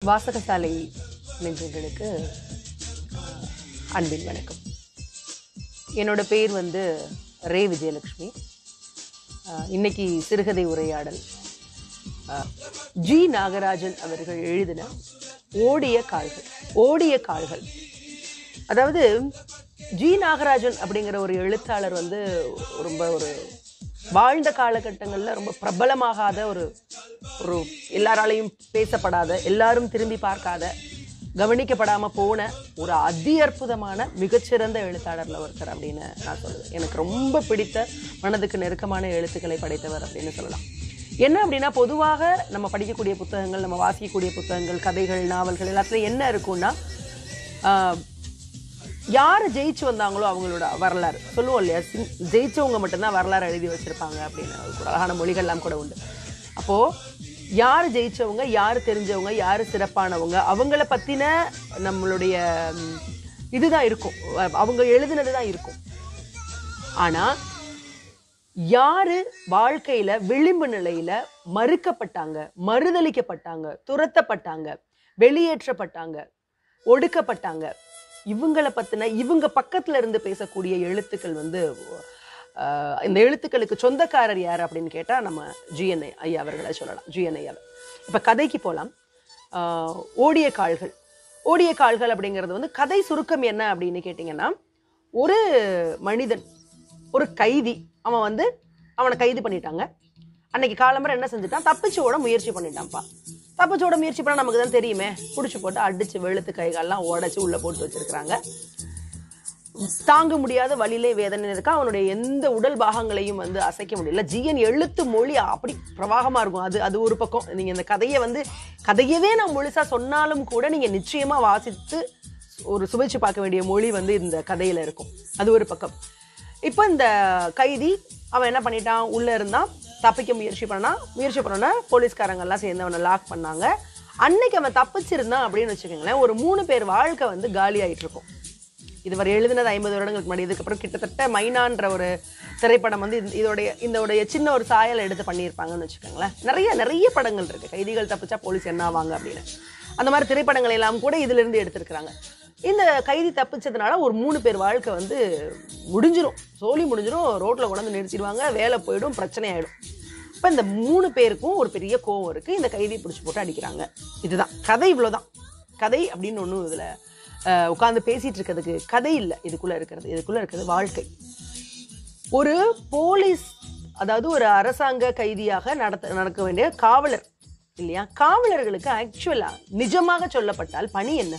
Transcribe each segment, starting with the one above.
வாசகசாலை நெஞ்சங்களுக்கு ஆஹ், அன்பின் வணக்கம் என்னோட பேர் வந்து ரே விஜயலட்சுமி ஆஹ், இன்னைக்கு சிறுகதை உரையாடல் ஆஹ், ஜி நாகராஜன் அவர்கள் எழுதின ஓடிய கால்கள் ஓடிய கால்கள் அதாவது ஜி நாகராஜன் அப்படிங்கிற ஒரு எழுத்தாளர் வந்து ரொம்ப ஒரு வாழ்ந்த காலகட்டங்களில் ரொம்ப பிரபலமாகாத ஒரு ஒரு எல்லாராலையும் பேசப்படாத எல்லாரும் திரும்பி பார்க்காத கவனிக்கப்படாம போன ஒரு அதி அற்புதமான மிகச்சிறந்த எழுத்தாளர்ல ஒருத்தர் அப்படின்னு நான் சொல்லுவேன் எனக்கு ரொம்ப பிடித்த மனதுக்கு நெருக்கமான எழுத்துக்களை படைத்தவர் அப்படின்னு சொல்லலாம் என்ன அப்படின்னா பொதுவாக நம்ம படிக்கக்கூடிய புத்தகங்கள் நம்ம வாசிக்கக்கூடிய புத்தகங்கள் கதைகள் நாவல்கள் எல்லாத்துலையும் என்ன இருக்கும்னா ஆஹ், யார் ஜெயிச்சு வந்தாங்களோ அவங்களோட வரலாறு சொல்லுவோம் இல்லையா சிங் ஜெயிச்சவங்க மட்டும்தான் வரலாறு எழுதி வச்சிருப்பாங்க அப்படின்னு ஒரு அழகான மொழிகள்லாம் கூட உண்டு அப்போ யார் ஜெயிச்சவங்க யார் தெரிஞ்சவங்க யார் சிறப்பானவங்க அவங்கள பத்தின நம்மளுடைய ம், இதுதான் இருக்கும் அஹ் அவங்க எழுதுனது தான் இருக்கும் ஆனா யாரு வாழ்க்கையில விளிம்பு நிலையில மறுக்கப்பட்டாங்க மறுதலிக்கப்பட்டாங்க துரத்தப்பட்டாங்க வெளியேற்றப்பட்டாங்க ஒடுக்கப்பட்டாங்க இவங்கள பத்தின இவங்க பக்கத்துல இருந்து பேசக்கூடிய எழுத்துக்கள் வந்து ஆஹ், இந்த எழுத்துக்களுக்கு சொந்தக்காரர் யார் அப்படின்னு கேட்டா நம்ம ஜிஎன்ஐ ஐயா அவர்களை சொல்லலாம் ஜிஎன்ஐ அவர் இப்ப கதைக்கு போலாம் ஆஹ், ஓடிய கால்கள் ஓடிய கால்கள் அப்படிங்கிறது வந்து கதை சுருக்கம் என்ன அப்படின்னு கேட்டிங்கன்னா ஒரு மனிதன் ஒரு கைதி அவன் வந்து அவனை கைது பண்ணிட்டாங்க அன்னைக்கு காலம்பரம் என்ன செஞ்சுட்டான் தப்பிச்சு ஓட முயற்சி பண்ணிட்டான்ப்பா தப்பிச்சு ஓட முயற்சி பண்ணா நமக்கு தான் தெரியுமே புடிச்சு போட்டு அடிச்சு வெளுத்து கைகால்லாம் உடைச்சு உள்ள போட்டு வச்சிருக்கிறாங்க தாங்க முடியாத வழியிலே வேதனை இருக்கா அவனுடைய எந்த உடல் பாகங்களையும் வந்து அசைக்க முடியல ஜிஎன் எழுத்து மொழி அப்படி பிரவாகமா இருக்கும் அது அது ஒரு பக்கம் நீங்க இந்த கதையை வந்து கதையவே நான் முழுசா சொன்னாலும் கூட நீங்க நிச்சயமா வாசித்து ஒரு சுவைச்சு பார்க்க வேண்டிய மொழி வந்து இந்த கதையில இருக்கும் அது ஒரு பக்கம் இப்போ இந்த கைதி அவன் என்ன பண்ணிட்டான் உள்ள இருந்தான் தப்பிக்க முயற்சி பண்ணான் முயற்சி பண்ணோன்னா போலீஸ்காரங்க எல்லாம் சேர்ந்து அவனை லாக் பண்ணாங்க அன்னைக்கு அவன் தப்பிச்சிருந்தான் அப்படின்னு வச்சுக்கோங்களேன் ஒரு மூணு பேர் வாழ்க்கை வந்து காலி ஆயிட்டு இருக்கும் இதுவரை எழுதினது ஐம்பது வருடங்களுக்கு முன்னாடி இதுக்கப்புறம் கிட்டத்தட்ட மைனான்ற ஒரு திரைப்படம் வந்து இந்த- இதோடைய இதோடைய சின்ன ஒரு சாயலை எடுத்து பண்ணியிருப்பாங்கன்னு வச்சுக்கோங்களேன் நிறைய நிறைய படங்கள் இருக்கு கைதிகள் தப்பிச்சா போலீஸ் என்ன ஆவாங்க அப்படின்னு அந்த மாதிரி திரைப்படங்கள் எல்லாம் கூட இதுல இருந்து எடுத்திருக்கிறாங்க இந்த கைதி தப்பிச்சதுனால ஒரு மூணு பேர் வாழ்க்கை வந்து முடிஞ்சிரும் சோலி முடிஞ்சிரும் ரோட்ல கொண்டாந்து நிறுத்திடுவாங்க வேலை போயிடும் பிரச்சனை ஆயிடும் இப்போ இந்த மூணு பேருக்கும் ஒரு பெரிய கோவம் இருக்கு இந்த கைதி பிடிச்சி போட்டு அடிக்கிறாங்க இதுதான் கதை இவ்வளவுதான் கதை அப்படின்னு ஒன்றும் இதுல உட்காந்து பேசிட்டு இருக்கிறதுக்கு கதை இல்லை இதுக்குள்ள இருக்கிறது இதுக்குள்ள இருக்கிறது வாழ்க்கை ஒரு போலீஸ் அதாவது ஒரு அரசாங்க கைதியாக நடத்த நடக்க வேண்டிய காவலர் இல்லையா காவலர்களுக்கு ஆக்சுவலா நிஜமாக சொல்லப்பட்டால் பணி என்ன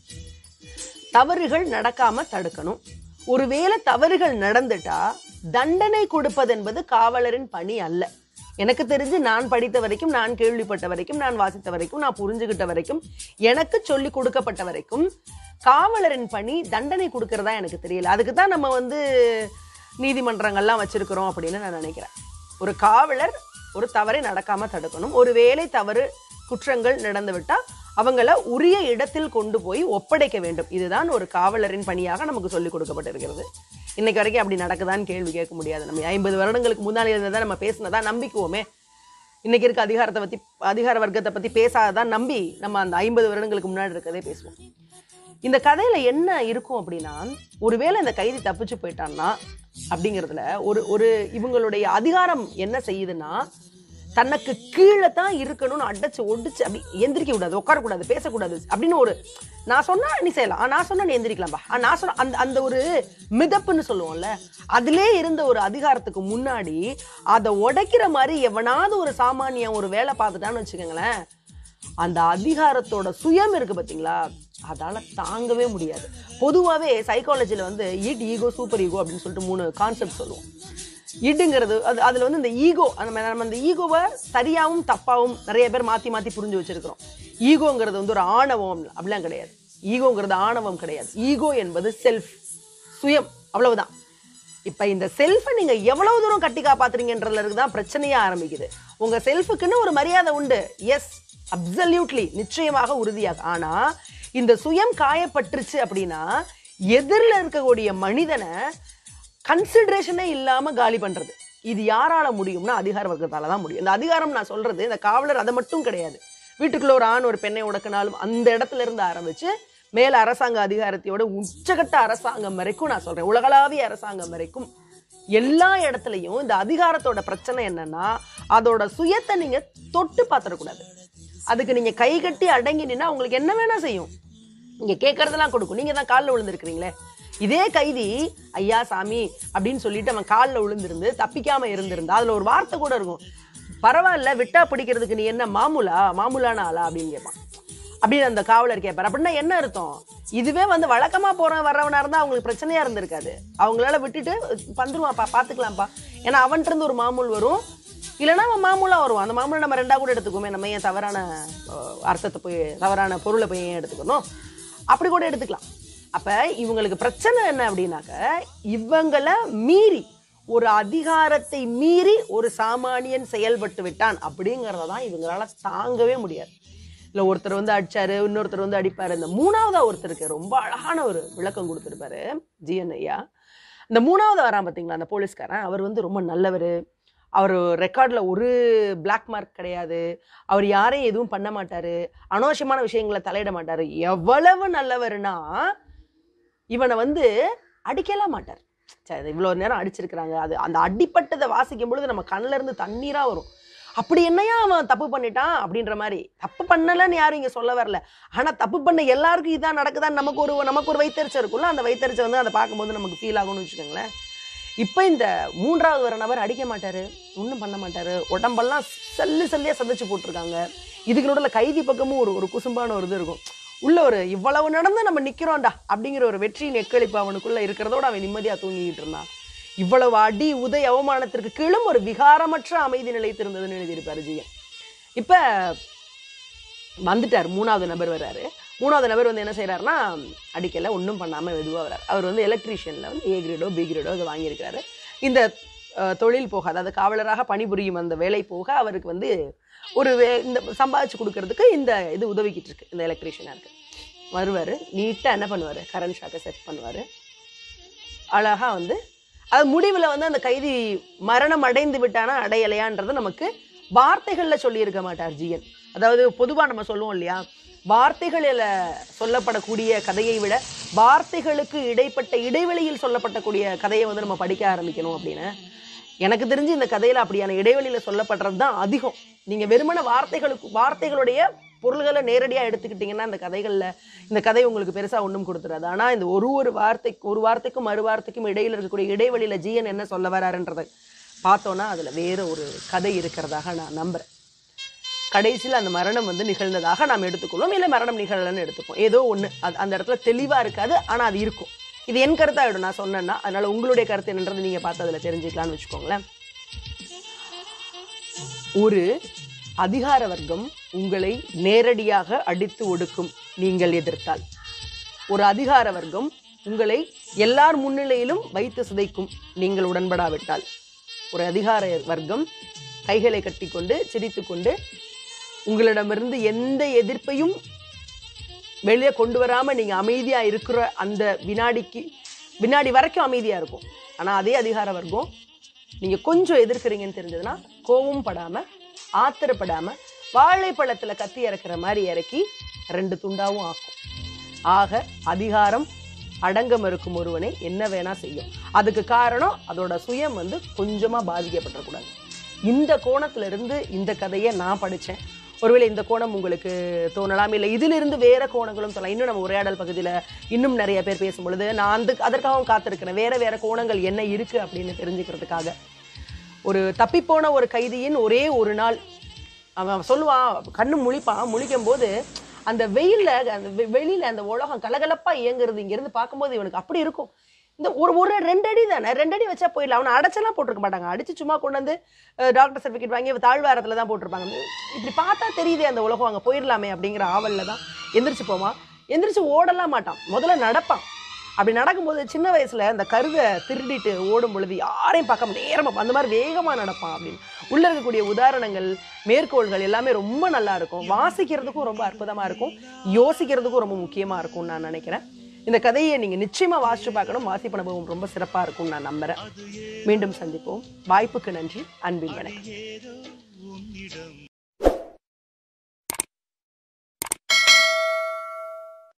தவறுகள் நடக்காம தடுக்கணும் ஒருவேளை தவறுகள் நடந்துட்டா தண்டனை கொடுப்பது என்பது காவலரின் பணி அல்ல எனக்கு தெரிஞ்சு நான் படித்த வரைக்கும் நான் கேள்விப்பட்ட வரைக்கும் நான் வாசித்த வரைக்கும் நான் புரிஞ்சுகிட்ட வரைக்கும் எனக்கு சொல்லி கொடுக்கப்பட்ட வரைக்கும் காவலரின் பணி தண்டனை கொடுக்கறதா எனக்கு தெரியல அதுக்கு தான் நம்ம வந்து நீதிமன்றங்கள்லாம் வச்சிருக்கிறோம் அப்படின்னு நான் நினைக்கிறேன் ஒரு காவலர் ஒரு தவறை நடக்காம தடுக்கணும் ஒருவேளை தவறு குற்றங்கள் நடந்து விட்டா அவங்கள உரிய இடத்தில் கொண்டு போய் ஒப்படைக்க வேண்டும் இதுதான் ஒரு காவலரின் பணியாக நமக்கு சொல்லிக் கொடுக்கப்பட்டிருக்கிறது இன்னைக்கு வரைக்கும் அப்படி நடக்குதான்னு கேள்வி கேட்க முடியாது நம்ம ஐம்பது வருடங்களுக்கு முன்னாடி இருந்ததை நம்ம பேசினதா நம்பிக்குவோமே இன்னைக்கு இருக்க அதிகாரத்தை பத்தி அதிகார வர்க்கத்தை பத்தி பேசாததான் நம்பி நம்ம அந்த ஐம்பது வருடங்களுக்கு முன்னாடி இருக்கதே பேசுவோம் இந்த கதையில என்ன இருக்கும் அப்படின்னா ஒருவேளை இந்த கைதி தப்பிச்சு போயிட்டான்னா அப்படிங்கிறதுல ஒரு ஒரு இவங்களுடைய அதிகாரம் என்ன செய்யுதுன்னா தனக்கு கீழே தான் இருக்கணும்னு அடைச்சு ஒடிச்சு அப்படி எந்திரிக்க கூடாது உட்காரக்கூடாது பேசக்கூடாது அப்படின்னு ஒரு நான் சொன்னா நீ செய்யலாம் ஆ, நான் சொன்னா நீ எந்திரிக்கலாம்பா ஆ, நான் சொன்ன அந்த அந்த ஒரு மிதப்புன்னு சொல்லுவோம்ல அதிலே இருந்த ஒரு அதிகாரத்துக்கு முன்னாடி அதை உடைக்கிற மாதிரி எவனாவது ஒரு சாமானியன் ஒரு வேலை பார்த்துட்டான்னு வச்சுக்கோங்களேன் அந்த அதிகாரத்தோட சுயம் இருக்கு பாத்தீங்களா அதால தாங்கவே முடியாது பொதுவாகவே சைக்காலஜில வந்து இட் ஈகோ சூப்பர் ஈகோ அப்படின்னு சொல்லிட்டு மூணு கான்செப்ட் சொல்லுவோம் இடுங்கிறது அது அதுல வந்து இந்த ஈகோ நம்ம நம்ம அந்த ஈகோவை சரியாவும் தப்பாவும் நிறைய பேர் மாத்தி மாத்தி புரிஞ்சு வச்சிருக்கிறோம் ஈகோங்கிறது வந்து ஒரு ஆணவம் அப்படிலாம் கிடையாது ஈகோங்கிறது ஆணவம் கிடையாது ஈகோ என்பது செல்ஃப் சுயம் அவ்வளவுதான் இப்ப இந்த செல்ஃபை நீங்க எவ்வளவு தூரம் கட்டி காப்பாத்துறீங்கன்றதுல தான் பிரச்சனையே ஆரம்பிக்குது உங்க செல்ஃபுக்குன்னு ஒரு மரியாதை உண்டு எஸ் அப்சல்யூட்லி நிச்சயமாக உறுதியாக ஆனா இந்த சுயம் காயப்பட்டுருச்சு அப்படின்னா எதிரில் இருக்கக்கூடிய மனிதனை கன்சிடரேஷனே இல்லாம காலி பண்றது இது யாரால முடியும்னா அதிகார வர்க்கத்தால தான் முடியும் இந்த அதிகாரம் நான் சொல்றது இந்த காவலர் அதை மட்டும் கிடையாது வீட்டுக்குள்ள ஒரு ஆண் ஒரு பெண்ணை உடக்கினாலும் அந்த இடத்துல இருந்து ஆரம்பிச்சு மேல அரசாங்க அதிகாரத்தையோட உச்சகட்ட அரசாங்கம் வரைக்கும் நான் சொல்றேன் உலகளாவிய அரசாங்கம் வரைக்கும் எல்லா இடத்துலையும் இந்த அதிகாரத்தோட பிரச்சனை என்னன்னா அதோட சுயத்தை நீங்க தொட்டு பார்த்துடக்கூடாது அதுக்கு நீங்க கை கட்டி அடங்கி நின்னா உங்களுக்கு என்ன வேணா செய்யும் நீங்க கேட்கறதெல்லாம் கொடுக்கும் நீங்க தான் காலில் விழுந்திருக்கிறீங்களே இதே கைதி ஐயா சாமி அப்படின்னு சொல்லிட்டு அவன் காலில் விழுந்திருந்து தப்பிக்காம இருந்திருந்தா அதுல ஒரு வார்த்தை கூட இருக்கும் பரவாயில்ல விட்டா பிடிக்கிறதுக்கு நீ என்ன மாமூலா மாமூலான ஆளா அப்படின்னு கேட்பான் அப்படின்னு அந்த காவலர் கேட்பார் அப்படின்னா என்ன அர்த்தம் இதுவே வந்து வழக்கமா போறவன் வர்றவனா இருந்தா அவங்களுக்கு பிரச்சனையா இருந்திருக்காது அவங்களால விட்டுட்டு வந்துருவான்ப்பா பாத்துக்கலாம்ப்பா ஏன்னா அவன்கிட்ட இருந்து ஒரு மாமூல் வரும் இல்லைன்னா அவன் மாமூலா வருவான் அந்த மாமூலை நம்ம ரெண்டா கூட எடுத்துக்குவோமே நம்ம ஏன் தவறான அஹ், அர்த்தத்தை போய் தவறான பொருளை போய் ஏன் எடுத்துக்கணும் அப்படி கூட எடுத்துக்கலாம் அப்ப இவங்களுக்கு பிரச்சனை என்ன அப்படின்னாக்க இவங்களை மீறி ஒரு அதிகாரத்தை மீறி ஒரு சாமானியன் செயல்பட்டு விட்டான் அப்படிங்கிறத தான் இவங்களால தாங்கவே முடியாது இல்லை ஒருத்தர் வந்து அடிச்சாரு இன்னொருத்தர் வந்து அடிப்பாரு இந்த மூணாவதா ஒருத்தருக்கு ரொம்ப அழகான ஒரு விளக்கம் கொடுத்துருப்பாரு ஜிஎன் ஐயா இந்த மூணாவது வரான் பார்த்தீங்களா அந்த போலீஸ்காரன் அவர் வந்து ரொம்ப நல்லவர் அவர் ரெக்கார்டில் ஒரு பிளாக் மார்க் கிடையாது அவர் யாரையும் எதுவும் பண்ண மாட்டாரு அனாவசியமான விஷயங்களை தலையிட மாட்டாரு எவ்வளவு நல்லவர்னா இவனை வந்து அடிக்கலாம் மாட்டார் சரி இவ்வளோ நேரம் அடிச்சிருக்கிறாங்க அது அந்த அடிப்பட்டதை வாசிக்கும் பொழுது நம்ம கண்ணுல இருந்து தண்ணீரா வரும் அப்படி என்னையா அவன் தப்பு பண்ணிட்டான் அப்படின்ற மாதிரி தப்பு பண்ணலன்னு யாரும் இங்க சொல்ல வரல ஆனா தப்பு பண்ண எல்லாருக்கும் இதான் நடக்குதான்னு நமக்கு ஒரு நமக்கு ஒரு வைத்தறிச்சல் இருக்கும்ல அந்த வைத்தறிச்சல் வந்து அதை பார்க்கும்போது நமக்கு ஃபீல் ஆகும்னு வச்சுக்கோங்களேன் இப்போ இந்த மூன்றாவது வர நபர் அடிக்க மாட்டாரு ஒன்றும் பண்ண மாட்டாரு உடம்பெல்லாம் சல்லு சல்லியா சதைச்சு போட்டிருக்காங்க இதுக்கு நடுவில் கைதி பக்கமும் ஒரு ஒரு குசும்பான ஒரு இது இருக்கும் உள்ள ஒரு இவ்வளவு நடந்து நம்ம நிக்கிறோம்டா அப்படிங்கிற ஒரு வெற்றியின் எக்களிப்பு அவனுக்குள்ள இருக்கிறதோட அவன் நிம்மதியா தூங்கிட்டு இருந்தான் இவ்வளவு அடி உதை அவமானத்திற்கு கீழும் ஒரு விகாரமற்ற அமைதி நிலைத்திருந்ததுன்னு எழுதியிருப்பாரு ஜியன் இப்ப வந்துட்டார் மூணாவது நபர் வர்றாரு மூணாவது நபர் வந்து என்ன செய்றாருன்னா அடிக்கல ஒன்றும் பண்ணாம மெதுவாக வர்றாரு அவர் வந்து எலக்ட்ரீஷியனில் வந்து ஏ கிரேடோ பி கிரேடோ அதை வாங்கியிருக்காரு இந்த அஹ், தொழில் போக அதாவது காவலராக பணிபுரியும் அந்த வேலை போக அவருக்கு வந்து ஒரு வே- இந்த சம்பாதிச்சு கொடுக்கறதுக்கு இந்த இது உதவிக்கிட்டு இருக்கு இந்த எலக்ட்ரீஷியனாக இருக்கு வருவார் நீட்டாக என்ன பண்ணுவார் கரண்ட் ஷாக்கை செட் பண்ணுவார் அழகா வந்து அது முடிவில் வந்து அந்த கைதி மரணம் அடைந்து விட்டானா அடையலையான்றது நமக்கு வார்த்தைகளில் சொல்லியிருக்க மாட்டார் ஜியன் அதாவது பொதுவாக நம்ம சொல்லுவோம் இல்லையா வார்த்தைகளில் சொல்லப்படக்கூடிய கதையை விட வார்த்தைகளுக்கு இடைப்பட்ட இடைவெளியில் சொல்லப்படக்கூடிய கதையை வந்து நம்ம படிக்க ஆரம்பிக்கணும் அப்படின்னு எனக்கு தெரிஞ்சு இந்த கதையில அப்படியான இடைவெளியில சொல்லப்படுறது தான் அதிகம் நீங்க வெறுமன வார்த்தைகளுக்கு வார்த்தைகளுடைய பொருள்களை நேரடியா எடுத்துக்கிட்டீங்கன்னா இந்த கதைகள்ல இந்த கதை உங்களுக்கு பெருசா ஒன்றும் கொடுத்துறாது ஆனா இந்த ஒரு ஒரு வார்த்தை ஒரு வார்த்தைக்கும் மறு வார்த்தைக்கும் இடையில இருக்கக்கூடிய இடைவெளியில ஜீயன் என்ன சொல்ல வராருன்றதை பார்த்தோன்னா அதுல வேற ஒரு கதை இருக்கிறதாக நான் நம்புறேன் கடைசியில் அந்த மரணம் வந்து நிகழ்ந்ததாக நாம் எடுத்துக்கொள்வோம் இல்லை மரணம் நிகழலன்னு எடுத்துப்போம் ஏதோ ஒன்று அது அந்த இடத்துல தெளிவாக இருக்காது ஆனால் அது இருக்கும் இது என் கருத்தாயிடும் நான் சொன்னேன்னா அதனால உங்களுடைய கருத்து என்னன்றது நீங்கள் பார்த்து அதில் தெரிஞ்சுக்கலாம்னு வச்சுக்கோங்களேன் ஒரு அதிகார வர்க்கம் உங்களை நேரடியாக அடித்து ஒடுக்கும் நீங்கள் எதிர்த்தால் ஒரு அதிகார வர்க்கம் உங்களை எல்லார் முன்னிலையிலும் வைத்து சிதைக்கும் நீங்கள் உடன்படாவிட்டால் ஒரு அதிகார வர்க்கம் கைகளை கட்டிக்கொண்டு சிரித்துக்கொண்டு உங்களிடமிருந்து எந்த எதிர்ப்பையும் வெளியே கொண்டு வராம நீங்க அமைதியா இருக்கிற அந்த வினாடிக்கு வினாடி வரைக்கும் அமைதியா இருக்கும் ஆனா அதே அதிகார வர்க்கம் நீங்க கொஞ்சம் எதிர்க்கிறீங்கன்னு தெரிஞ்சதுன்னா கோவம் படாம ஆத்திரப்படாம வாழைப்பழத்துல கத்தி இறக்குற மாதிரி இறக்கி ரெண்டு துண்டாவும் ஆக்கும் ஆக அதிகாரம் அடங்கம் இருக்கும் ஒருவனை என்ன வேணா செய்யும் அதுக்கு காரணம் அதோட சுயம் வந்து கொஞ்சமா பாதிக்கப்படக்கூடாது இந்த கோணத்துல இருந்து இந்த கதையை நான் படிச்சேன் ஒருவேளை இந்த கோணம் உங்களுக்கு தோணலாம் இல்லை இதிலிருந்து வேற கோணங்களும் தோணலாம் இன்னும் நம்ம உரையாடல் பகுதியில் இன்னும் நிறைய பேர் பேசும் பொழுது நான் அந்த அதற்காகவும் காத்திருக்கிறேன் வேற வேற கோணங்கள் என்ன இருக்கு அப்படின்னு தெரிஞ்சுக்கிறதுக்காக ஒரு தப்பிப்போன ஒரு கைதியின் ஒரே ஒரு நாள் அவன் சொல்லுவான் கண்ணு முழிப்பான் முழிக்கும் போது அந்த வெயில்ல அந்த வெ- வெளியில அந்த உலகம் கலகலப்பா இயங்குறது இங்க இருந்து பார்க்கும்போது இவனுக்கு அப்படி இருக்கும் இந்த ஒரு ஒரு ரெண்டு அடி தானே ரெண்டு அடி வச்சா போயிடலாம் அவனை அடைச்செல்லாம் போட்டிருக்க மாட்டாங்க அடிச்சு சும்மா கொண்டு வந்து டாக்டர் சர்டிஃபிகேட் வாங்கி தாழ்வாரத்துல தான் போட்டிருப்பாங்க இப்படி பார்த்தா தெரியுதே அந்த உலகம் அங்க போயிடலாமே அப்படிங்கிற ஆவல்ல தான் எந்திரிச்சு போவான் எந்திரிச்சு ஓடலாம் மாட்டான் முதல்ல நடப்பான் அப்படி நடக்கும்போது சின்ன வயசுல அந்த கருவை திருடிட்டு ஓடும் பொழுது யாரையும் பார்க்காம நேரமா அந்த மாதிரி வேகமா நடப்பான் அப்படின்னு உள்ள இருக்கக்கூடிய உதாரணங்கள் மேற்கோள்கள் எல்லாமே ரொம்ப நல்லா இருக்கும் வாசிக்கிறதுக்கும் ரொம்ப அற்புதமா இருக்கும் யோசிக்கிறதுக்கும் ரொம்ப முக்கியமா இருக்கும்னு நான் நினைக்கிறேன் இந்த கதையை நீங்க நிச்சயமா வாசிச்சு பார்க்கணும் வாசிப்பு அனுபவம் ரொம்ப சிறப்பா இருக்கும்னு நான் நம்புறேன் மீண்டும் சந்திப்போம் வாய்ப்புக்கு நன்றி அன்பின் வணக்கம்